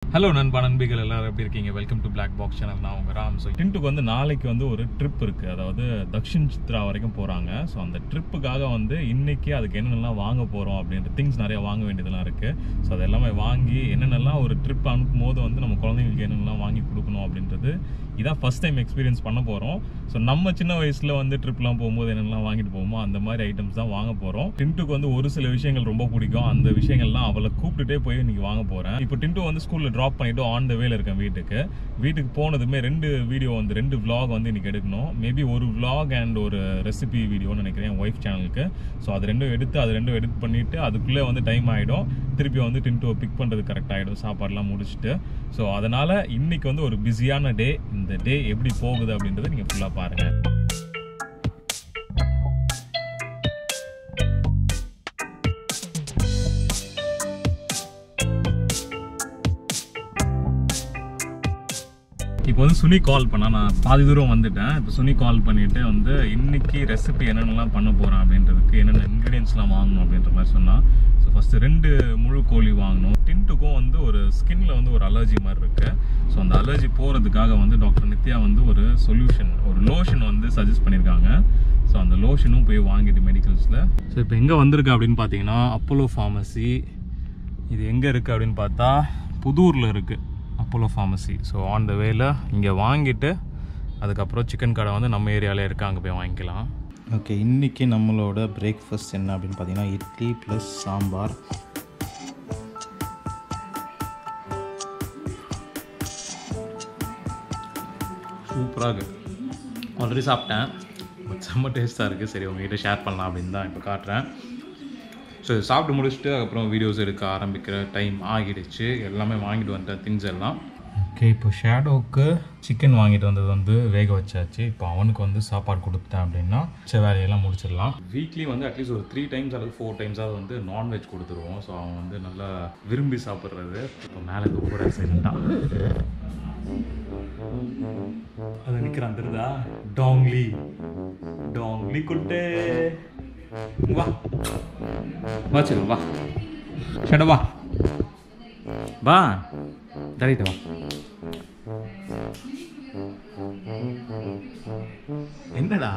Hello நண்பா நண்பிகள் எல்லாரும் எப்படி இருக்கீங்க welcome to black box channel நான் உங்க ராம் ஸோ டின்ட்டுக்கு வந்து நாளைக்கு வந்து ஒரு ட்ரிப் இருக்கு அதாவது தக்ஷின் சித்ரா வரைக்கும் போறாங்க ஸோ அந்த ட்ரிப்புக்காக வந்து இன்னைக்கு அதுக்கு என்னென்னலாம் வாங்க போறோம் அப்படின்ற திங்ஸ் நிறைய வாங்க வேண்டியதெல்லாம் இருக்கு ஸோ அது எல்லாமே வாங்கி என்னென்னலாம் ஒரு ட்ரிப் அனுப்பும் போது வந்து நம்ம குழந்தைங்களுக்கு என்னென்னலாம் வாங்கி கொடுக்கணும் அப்படின்றது இதான் ஃபர்ஸ்ட் டைம் எக்ஸ்பீரியன்ஸ் பண்ண போறோம் ஸோ நம்ம சின்ன வயசுல வந்து ட்ரிப்லாம் போகும்போது என்னென்னலாம் வாங்கிட்டு போவோமோ அந்த மாதிரி ஐட்டம்ஸ் தான் வாங்க போறோம் டின்ட்டுக்கு வந்து ஒரு சில விஷயங்கள் ரொம்ப பிடிக்கும் அந்த விஷயங்கள்லாம் அவளை கூப்பிட்டுட்டே போய் இன்னைக்கு வாங்க போறேன் இப்போ டின்ட்டு வந்து ஸ்கூல்ல ட்ராப் பண்ணிட்டு ஆன் த வேல இருக்கேன் வீட்டுக்கு வீட்டுக்கு போனதுமே ரெண்டு வீடியோ வந்து ரெண்டு vlog வந்து இன்னைக்கு எடுக்கணும் மேபி ஒரு vlog அண்ட் ஒரு ரெசிபி வீடியோன்னு நினைக்கிறேன் என் ஒய்ஃப் சேனலுக்கு ஸோ அது ரெண்டும் எடுத்து அது ரெண்டும் எடிட் பண்ணிட்டு அதுக்குள்ளே வந்து டைம் ஆகிடும் திருப்பி வந்து டின்ட்டுவை பிக் பண்ணுறது கரெக்ட் ஆகிடும் சாப்பாடுலாம் முடிச்சுட்டு ஸோ அதனால இன்னைக்கு வந்து ஒரு பிஸியான டே இந்த டே எப்படி போகுது அப்படின்றத நீங்கள் ஃபுல்லாக பாருங்கள் இப்போ வந்து சுனி கால் பண்ணா நான் பாதி தூரம் வந்துட்டேன் இப்போ சுனி கால் பண்ணிட்டு வந்து இன்னைக்கு ரெசிபி என்னென்னலாம் பண்ண போகிறேன் அப்படின்றதுக்கு என்னென்ன இன்க்ரீடியன்ஸ்லாம் வாங்கணும் அப்படின்ற மாதிரி சொன்னால் ஸோ ஃபஸ்ட்டு ரெண்டு முழு கோழி வாங்கணும் டின்ட்டுக்கும் வந்து ஒரு ஸ்கின்ல வந்து ஒரு அலர்ஜி மாதிரி இருக்குது ஸோ அந்த அலர்ஜி போகிறதுக்காக வந்து டாக்டர் நித்யா வந்து ஒரு சொல்யூஷன் ஒரு லோஷன் வந்து சஜஸ்ட் பண்ணியிருக்காங்க ஸோ அந்த லோஷனும் போய் வாங்கிட்டு மெடிக்கல்ஸில் ஸோ இப்போ எங்கே வந்திருக்கு அப்படின்னு பார்த்தீங்கன்னா அப்போலோ ஃபார்மசி இது எங்கே இருக்குது அப்படின்னு பார்த்தா புதூரில் இருக்குது Apollo pharmacy so on the வேல இங்கே வாங்கிட்டு அதுக்கப்புறம் சிக்கன் கடை வந்து நம்ம ஏரியாவில் இருக்குது அங்கே போய் வாங்கிக்கலாம் ஓகே இன்றைக்கி நம்மளோட பிரேக்ஃபாஸ்ட் என்ன அப்படின்னு பார்த்தீங்கன்னா இட்லி ப்ளஸ் சாம்பார் சூப்பராக இருக்குது ஆல்ரெடி சாப்பிட்டேன் பட் செம்ம டேஸ்ட்டாக இருக்குது சரி உங்ககிட்ட ஷேர் பண்ணலாம் அப்படின்னு தான் இப்போ காட்டுறேன் ஸோ இது சாப்பிட்டு முடிச்சுட்டு அதுக்கப்புறம் வீடியோஸ் எடுக்க ஆரம்பிக்கிற டைம் ஆகிடுச்சு எல்லாமே வாங்கிட்டு வந்துட்டேன் திங்ஸ் எல்லாம் ஓகே இப்போ ஷேடோவுக்கு சிக்கன் வாங்கிட்டு வந்தது வந்து வேக வச்சாச்சு இப்போ அவனுக்கு வந்து சாப்பாடு கொடுத்துட்டேன் அப்படின்னா சரி வேலையெல்லாம் முடிச்சிடலாம் வீக்லி வந்து அட்லீஸ்ட் ஒரு த்ரீ டைம்ஸ் அல்லது ஃபோர் டைம்ஸாவது வந்து நான்வெஜ் கொடுத்துருவோம் ஸோ அவன் வந்து நல்லா விரும்பி சாப்பிட்றது இப்போ மேலே கூட சரிதான் அது நிக்கிறான் தெரியுதா டாங்லி டாங்லி குட்டே வா வா சரி வா ஷட வா வா தரையிட்ட வா என்னடா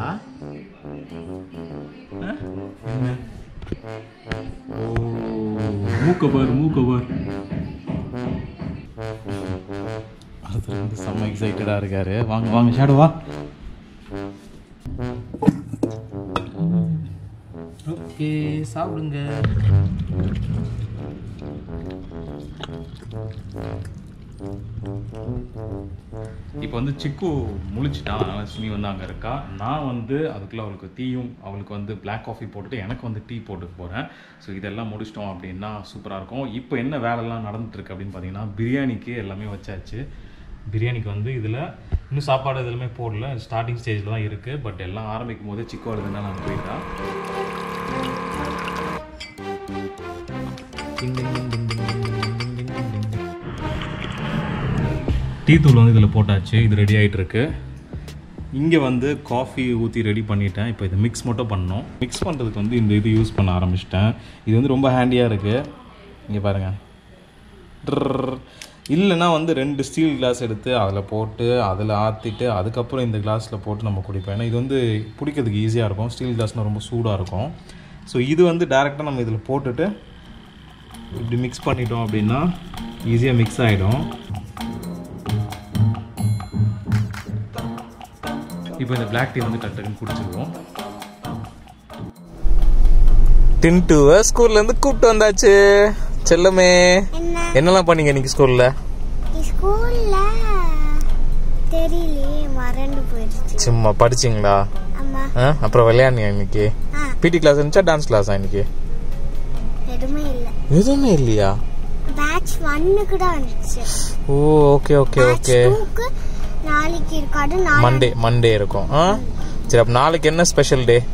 ஆ? என்ன ஓ மூக்க பாரு மூக்க பாரு ஒருத்தர் வந்து செம்ம எக்ஸைட்டடாக இருக்காரு வாங்க வாங்க ஷேடோ வா ஓகே சாப்பிடுங்க இப்போ வந்து சிக்கு முழிச்சிட்டான் அதனால சுமி வந்து அங்கே இருக்கா நான் வந்து அதுக்குள்ள அவளுக்கு டீயும் அவளுக்கு வந்து பிளாக் காஃபி போட்டுட்டு எனக்கு வந்து டீ போட்டு போகிறேன் ஸோ இதெல்லாம் முடிச்சிட்டோம் அப்படின்னா சூப்பராக இருக்கும் இப்போ என்ன வேலைலாம் நடந்துட்டு இருக்கு அப்படின்னு பார்த்தீங்கன்னா பிரியாணிக்கு எல்லாமே வச்சாச்சு பிரியாணிக்கு வந்து இதில் இன்னும் சாப்பாடு எதுவுமே போடல ஸ்டார்டிங் ஸ்டேஜில் தான் இருக்குது பட் எல்லாம் ஆரம்பிக்கும் போதே சிக்கு வருதுன்னா நான் போயிட்டா டீ தூள் வந்து இதில் போட்டாச்சு இது ரெடி ஆகிட்டு இருக்கு இங்கே வந்து காஃபி ஊற்றி ரெடி பண்ணிட்டேன் இப்போ இதை மிக்ஸ் மட்டும் பண்ணோம் மிக்ஸ் பண்ணுறதுக்கு வந்து இந்த இது யூஸ் பண்ண ஆரம்பிச்சிட்டேன் இது வந்து ரொம்ப ஹேண்டியாக இருக்குது இங்கே பாருங்கள் ட்ரர். இல்லைன்னா வந்து ரெண்டு ஸ்டீல் கிளாஸ் எடுத்து அதில் போட்டு அதில் ஆற்றிட்டு அதுக்கப்புறம் இந்த கிளாஸில் போட்டு நம்ம குடிப்போம் ஏன்னா இது வந்து பிடிக்கிறதுக்கு ஈஸியாக இருக்கும் ஸ்டீல் கிளாஸ்னால் ரொம்ப சூடாக இருக்கும் ஸோ இது வந்து டேரெக்டாக நம்ம இதில் போட்டுட்டு இப்படி மிக்ஸ் பண்ணிட்டோம் அப்படின்னா ஈஸியாக மிக்ஸ் ஆகிடும் இப்போ இந்த பிளாக் டீ வந்து டக்குன்னு குடிச்சிருவோம் டின்ட்டுவ ஸ்கூல்ல இருந்து கூப்பிட்டு வந்தாச்சு செல்லமே என்ன என்னெல்லாம் பண்ணீங்க இன்னைக்கு ஸ்கூல்ல ஸ்கூல்ல தெரியலையே மறந்து போயிடுச்சு சும்மா படிச்சீங்களா ஆமா ஆ? அப்புறம் விளையாடுனீங்க இன்னைக்கு ஆ பிடி கிளாஸ் இருந்துச்சா டான்ஸ் கிளாஸா இன்னைக்கு எதுவுமே இல்ல எதுவுமே இல்லையா பேட்ச் ஒன்னுக்கு தான் வந்துச்சு oh okay okay batch okay டூக்கு நாளைக்கு இருக்காது நாளை மண்டே மண்டே இருக்கும் ஆ சரி அப்ப நாளைக்கு என்ன ஸ்பெஷல் டே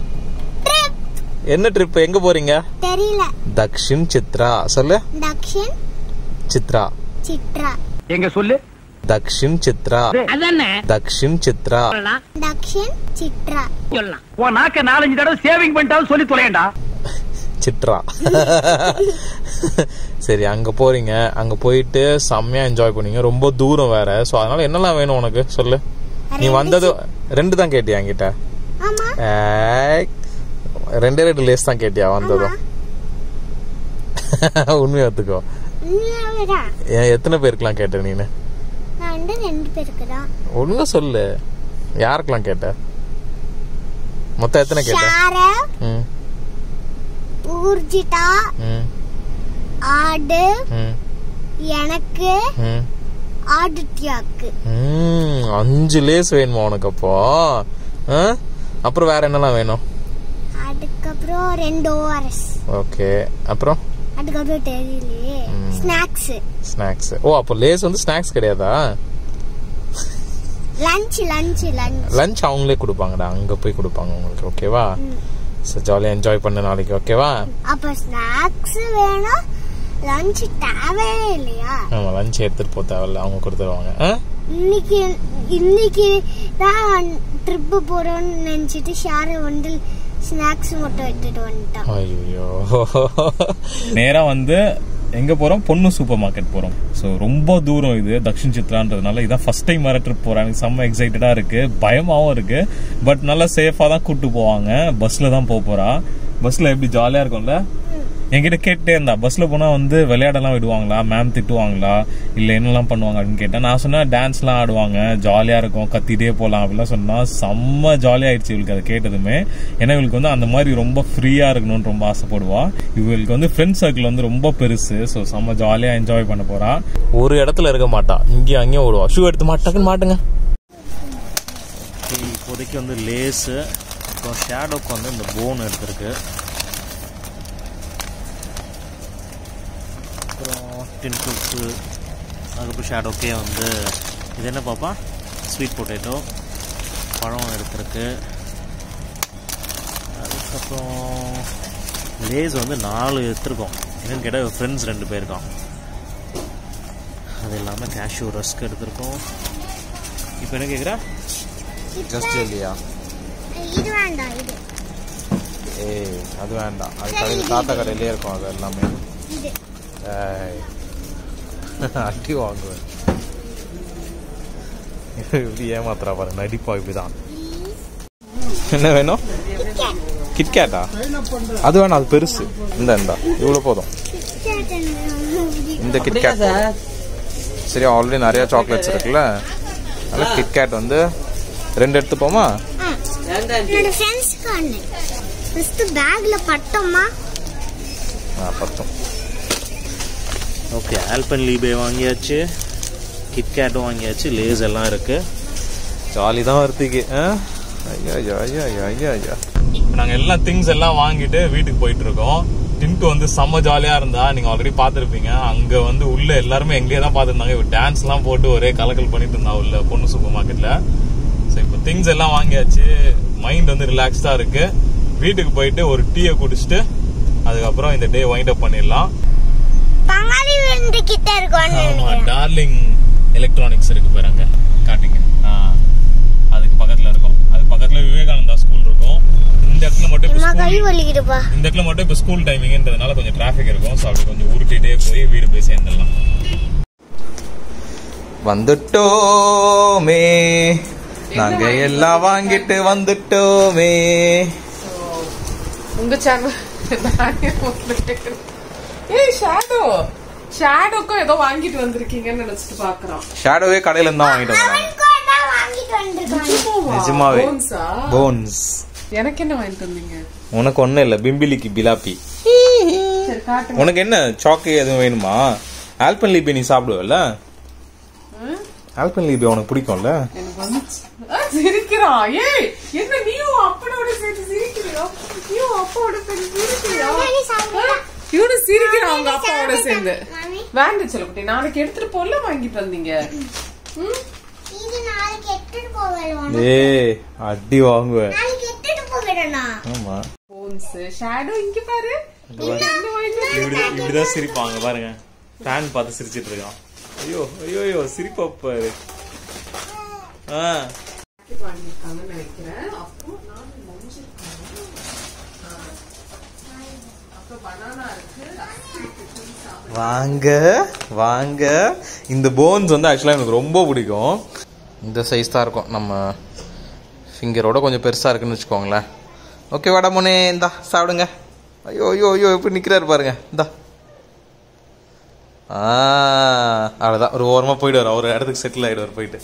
என்ன ட்ரிப் எங்க போறீங்க தெரியல தக்ஷின் சித்ரா சொல்லு தக்ஷின் சித்ரா சித்ரா எங்க சொல்லு தக்ஷின் சித்ரா அதானே தக்ஷின் சித்ரா தக்ஷின் சித்ரா சொல்லலாம் உன் நாக்க நாலஞ்சு தடவை சேவிங் பண்ணிட்டாலும் சொல்லி தொலையண்டா சிட்ரா சரி அங்க போறீங்க அங்க போயிட்டு செம்மையா என்ஜாய் பண்ணீங்க ரொம்ப தூரம் வேற ஸோ அதனால என்னெல்லாம் வேணும் உனக்கு சொல்லு நீ வந்தது ரெண்டு தான் கேட்டியா என்கிட்ட ஆமா ஏய், ரெண்டே ரெண்டு லேஸ் தான் கேட்டியா வந்ததும் உண்மையை ஒத்துக்கோ உண்மையாவேதான் ஏன் எத்தனை பேருக்குலாம் கேட்ட நீனு நான் வந்து ரெண்டு பேருக்கு தான் ஒழுங்கா சொல்லு யாருக்கெல்லாம் கேட்ட மொத்தம் எத்தனை கேட்ட ஷார ம் ஊர்ஜிதா ம் ஆடு ம் எனக்கு ம் ஆதித்யாக்கு ம், அஞ்சு லேஸ் வேணுமா உனக்கு அப்போ ஆ? அப்புறம் வேற என்னலாம் வேணும் அதுக்கப்புறம் ரெண்டு ஓஆர்எஸ் ஓகே அப்புறம் அதுக்கப்புறம் தெரியலையே ஸ்நாக்ஸ் ஸ்நாக்ஸ் ஓ அப்போ லேஸ் வந்து ஸ்நாக்ஸ் கிடையாதா லஞ்ச் லஞ்ச் லஞ்ச் லஞ்ச் அவங்களே கொடுப்பாங்கடா அங்க போய் கொடுப்பாங்க உங்களுக்கு ஓகேவா சரி ஜாலியாக என்ஜாய் பண்ண நாளைக்கு ஓகேவா அப்ப ஸ்நாக்ஸ் வேணும் லஞ்ச் தேவையே இல்லையா ஆமா லஞ்ச் எடுத்துட்டு போக தேவையில்ல அவங்க கொடுத்துருவாங்க ஆ? இன்னைக்கு இன்னைக்கு தான் ட்ரிப்பு போறோம்னு நினைச்சிட்டு ஷார வந்து ஸ்நாக்ஸ் மட்டும் எடுத்துட்டு வந்துட்டான் ஐயோ நேரா வந்து எங்க போறோம் பொண்ணு சூப்பர் மார்க்கெட் போறோம் ஸோ ரொம்ப தூரம் இது தக்ஷின் சித்ரான்றதுனால இதான் ஃபர்ஸ்ட் டைம் வர ட்ரிப் போறேன் எனக்கு செம்ம எக்ஸைட்டடா இருக்கு பயமாவும் இருக்கு பட் நல்லா சேஃபா தான் கூட்டு போவாங்க பஸ்ல தான் போக போறா பஸ்ல எப்படி ஜாலியா இருக்கும்ல என்கிட்ட கேட்டே இருந்தா பஸ்ல போனா வந்து விளையாடலாம் விடுவாங்களா மேம் திட்டுவாங்களா இல்ல என்னெல்லாம் பண்ணுவாங்க அப்படின்னு கேட்டேன் நான் சொன்னேன் டான்ஸ்லாம் ஆடுவாங்க ஜாலியா இருக்கும் கத்திட்டே போலாம் அப்படிலாம் சொன்னா செம்ம ஜாலியா ஆயிடுச்சு இவளுக்கு அதை கேட்டதுமே ஏன்னா இவளுக்கு வந்து அந்த மாதிரி ரொம்ப ஃப்ரீயா இருக்கணும்னு ரொம்ப ஆசைப்படுவா இவளுக்கு வந்து ஃப்ரெண்ட் சர்க்கிள் வந்து ரொம்ப பெருசு ஸோ செம்ம ஜாலியா என்ஜாய் பண்ண போறா ஒரு இடத்துல இருக்க மாட்டா இங்கேயும் அங்கேயும் ஓடுவா ஷூ எடுத்து மாட்டாக்குன்னு மாட்டுங்க இப்போதைக்கு வந்து லேஸு அப்புறம் ஷேடோக்கு வந்து இந்த போன் எடுத்திருக்கு அப்புறம் டின் குக்கு அதுக்கப்புறம் ஷேடோக்கே வந்து இது என்ன பாப்பா ஸ்வீட் பொட்டேட்டோ பழம் எடுத்திருக்கு அதுக்கப்புறம் லேஸ் வந்து நாலு எடுத்திருக்கோம் என்னன்னு கேட்டால் ஃப்ரெண்ட்ஸ் ரெண்டு பேர் இருக்கான் அது இல்லாமல் கேஷ்யூ ரஸ்க் எடுத்திருக்கோம் இப்போ என்ன கேட்குறா ஜஸ்ட் இல்லையா இது வேண்டாம் இது ஏய் அது வேண்டாம் அது கடையில் தாத்தா கடையிலே இருக்கும் அது எல்லாமே இது ஏய். அடி வாங்குவேன் இப்படி ஏமாத்துறா பாரு நடிப்பா இப்படிதான் என்ன வேணும் கிட்கேட்டா அது வேணாம் அது பெருசு இந்த இந்த இவ்வளோ போதும் இந்த கிட்கேட் சரி ஆல்ரெடி நிறைய சாக்லேட்ஸ் இருக்குல்ல அதனால கிட்கேட் வந்து ரெண்டு எடுத்துப்போமா என்னோட ஃப்ரெண்ட்ஸ்க்கு ஒன்று ஃபர்ஸ்ட் பேக்ல பட்டோமா ஆ பத்தும் ஓகே ஆல்பன் லீபே வாங்கியாச்சு கிட்கேட்டும் வாங்கியாச்சு லேஸ் எல்லாம் இருக்கு ஜாலி தான் வருத்திக்கு ஐயா ஐயா ஐயா ஐயா ஐயா ஐயா நாங்க எல்லா திங்ஸ் எல்லாம் வாங்கிட்டு வீட்டுக்கு போயிட்டு இருக்கோம் டின்ட்டு வந்து செம்ம ஜாலியா இருந்தா நீங்க ஆல்ரெடி பாத்திருப்பீங்க அங்க வந்து உள்ள எல்லாருமே எங்கேயே தான் பாத்துருந்தாங்க இவ டான்ஸ் எல்லாம் போட்டு ஒரே கலக்கல் பண்ணிட்டு இருந்தா உள்ள பொண்ணு சூப்பர் மார்க்கெட்ல ஸோ இப்போ திங்ஸ் எல்லாம் வாங்கியாச்சு மைண்ட் வந்து ரிலாக்ஸ்டா இருக்கு வீட்டுக்கு போயிட்டு ஒரு டீயை குடிச்சிட்டு அதுக்கப்புறம் இந்த டே வைண்ட் அப் பண்ணிடலாம் பங்காளி விருந்து கிட்ட ஆமா இருக்கோம் டார்லிங் எலக்ட்ரானிக்ஸ் இருக்கு பாருங்க காட்டுங்க ஆ, அதுக்கு பக்கத்துல இருக்கும் அது பக்கத்துல விவேகானந்தா ஸ்கூல் இருக்கும் இந்த இடத்துல மட்டும் இப்ப அம்மா கை school- வலிக்குதுப்பா இந்த இடத்துல மட்டும் இப்ப ஸ்கூல் டைமிங்ன்றதுனால கொஞ்சம் டிராஃபிக் இருக்கும் ஸோ அப்படி கொஞ்சம் உருட்டிட்டே போய் வீடு போய் சேர்ந்துடலாம் வந்துட்டோமே நாங்க எல்லாம் வாங்கிட்டு வந்துட்டோமே உங்க சேனல் ஏய் ஷாடோ ஷாடோக்கும் ஏதோ வாங்கிட்டு வந்திருக்கீங்கன்னு நினைச்சிட்டு பாக்குறோம் ஷேடோவே கடையில இருந்து தான் வாங்கிட்டு வந்தோம் வாங்கிட்டு வந்திருக்காங்க நிஜமாவே போன்ஸா போன்ஸ் எனக்கு என்ன வாங்கிட்டு வந்தீங்க உனக்கு ஒண்ணும் இல்ல பிம்பிலிக்கு பிலாப்பி சரி காட்டுங்க உனக்கு என்ன சாக்கு எதுவும் வேணுமா ஆல்பன் லீபி நீ சாப்பிடுவல்ல ஆல்பன் லீபி உனக்கு பிடிக்கும்ல எனக்கு வந்து ஆ, சிரிக்கிறான் ஏய் என்ன நீயும் அப்பனோட சேர்த்து சிரிக்கிறியோ நீயும் அப்பாவோட சேர்த்து சிரிக்கிறியோ ஆ, இவனும் சிரிக்கிறான் அவங்க அப்பாவோட சேர்ந்து மாமி வேண்டாம் செல்லக்குட்டி நாளைக்கு எடுத்துட்டு போல வாங்கிட்டு வந்தீங்க ம்? இது நாளைக்கு எடுத்துட்டு போகணும் ஏய் அடி வாங்குவேன் நாளைக்கு எடுத்துட்டு போகணும் ஆமா போன்ஸ் ஷாடோ இங்க பாரு என்ன வாங்கிட்டு வந்தீங்க? இப்படி இப்படிதான் சிரிப்பாங்க பாருங்க ஃபேன் பார்த்து சிரிச்சிட்டு இருக்கான் ஐயோ ஐயோ ஐயோ சிரிப்பா பாரு ஆ பாக்கெட் வாங்கியிருக்காங்கன்னு நினைக்கிறேன் அப்புறம் நான் மொஞ்சிருக்காங்க அப்போ வாங்க வாங்க இந்த போன்ஸ் வந்து ஆக்சுவலாக எனக்கு ரொம்ப பிடிக்கும் இந்த சைஸ் தான் இருக்கும் நம்ம ஃபிங்கரோட கொஞ்சம் பெருசாக இருக்குன்னு வச்சுக்கோங்களேன் ஓகே வாடா மோனே இந்தா சாப்பிடுங்க ஐயோ ஐயோ ஐயோ எப்படி நிற்கிறாரு பாருங்க இந்தா ஆ அவ்வளோதான் ஒரு ஓரமாக போயிடுவார் ஒரு இடத்துக்கு செட்டில் ஆகிடுவார் போயிட்டு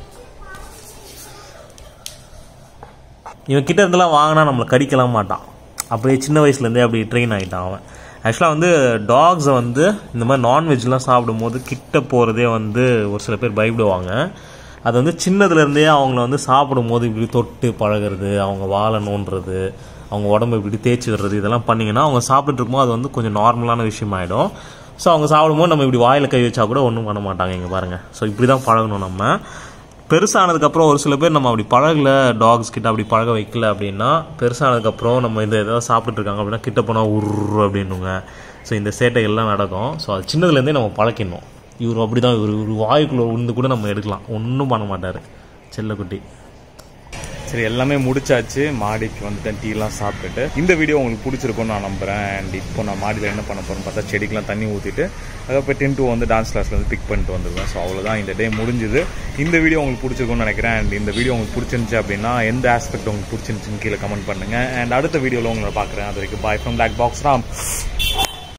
இவன் கிட்ட இருந்தெல்லாம் வாங்கினா நம்மளை கடிக்கலாம் மாட்டான் அப்படியே சின்ன வயசுலேருந்தே அப்படி ட்ரெயின் ஆகிட்டான் அவன் ஆக்சுவலாக வந்து டாக்ஸை வந்து இந்த மாதிரி நான்வெஜ்லாம் சாப்பிடும்போது கிட்ட போகிறதே வந்து ஒரு சில பேர் பயப்படுவாங்க அது வந்து சின்னதுலேருந்தே அவங்கள வந்து சாப்பிடும்போது இப்படி தொட்டு பழகுறது அவங்க வாழை நோண்டுறது அவங்க உடம்பு இப்படி தேய்ச்சி விடுறது இதெல்லாம் பண்ணிங்கன்னா அவங்க சாப்பிட்டுட்டு இருக்கும்போது அது வந்து கொஞ்சம் நார்மலான விஷயமாயிடும் ஸோ அவங்க சாப்பிடும்போது நம்ம இப்படி வாயில் கை வச்சா கூட ஒன்றும் பண்ண மாட்டாங்க இங்கே பாருங்கள் ஸோ இப்படி தான் பழகணும் நம்ம பெருசானதுக்கப்புறம் ஒரு சில பேர் நம்ம அப்படி பழகல டாக்ஸ் கிட்ட அப்படி பழக வைக்கல அப்படின்னா பெருசானதுக்கப்புறம் நம்ம இந்த ஏதாவது சாப்பிட்டுட்டு இருக்காங்க அப்படின்னா கிட்ட போனால் உரு அப்படின்னுங்க ஸோ இந்த சேட்டைகள்லாம் நடக்கும் ஸோ அது சின்னதுலேருந்தே நம்ம பழக்கிடணும் இவர் அப்படி தான் இவர் ஒரு வாய்க்குள்ள உளுந்து கூட நம்ம எடுக்கலாம் ஒன்றும் பண்ண மாட்டார் செல்லக்குட்டி சரி எல்லாமே முடிச்சாச்சு மாடிக்கு வந்துட்டேன் டீலாம் சாப்பிட்டுட்டு இந்த வீடியோ உங்களுக்கு பிடிச்சிருக்கும்னு நான் நம்புறேன் அண்ட் இப்போ நான் மாடியில் என்ன பண்ண போறேன்னு பார்த்தா செடிக்கெலாம் தண்ணி ஊற்றிட்டு அதுக்கப்புறம் டென் டூ வந்து டான்ஸ் கிளாஸ்ல வந்து பிக் பண்ணிட்டு வந்துருவேன் ஸோ அவ்வளோதான் இந்த டே முடிஞ்சுது இந்த வீடியோ உங்களுக்கு பிடிச்சிருக்கும்னு நினைக்கிறேன் அண்ட் இந்த வீடியோ உங்களுக்கு பிடிச்சிருந்துச்சு அப்படின்னா எந்த ஆஸ்பெக்ட் உங்களுக்கு பிடிச்சிருந்துச்சுன்னு கீழே கமெண்ட் பண்ணுங்க அண்ட் அடுத்த வீடியோவில் உங்களை பார்க்குறேன் அது வரைக்கும் bye from black box Ram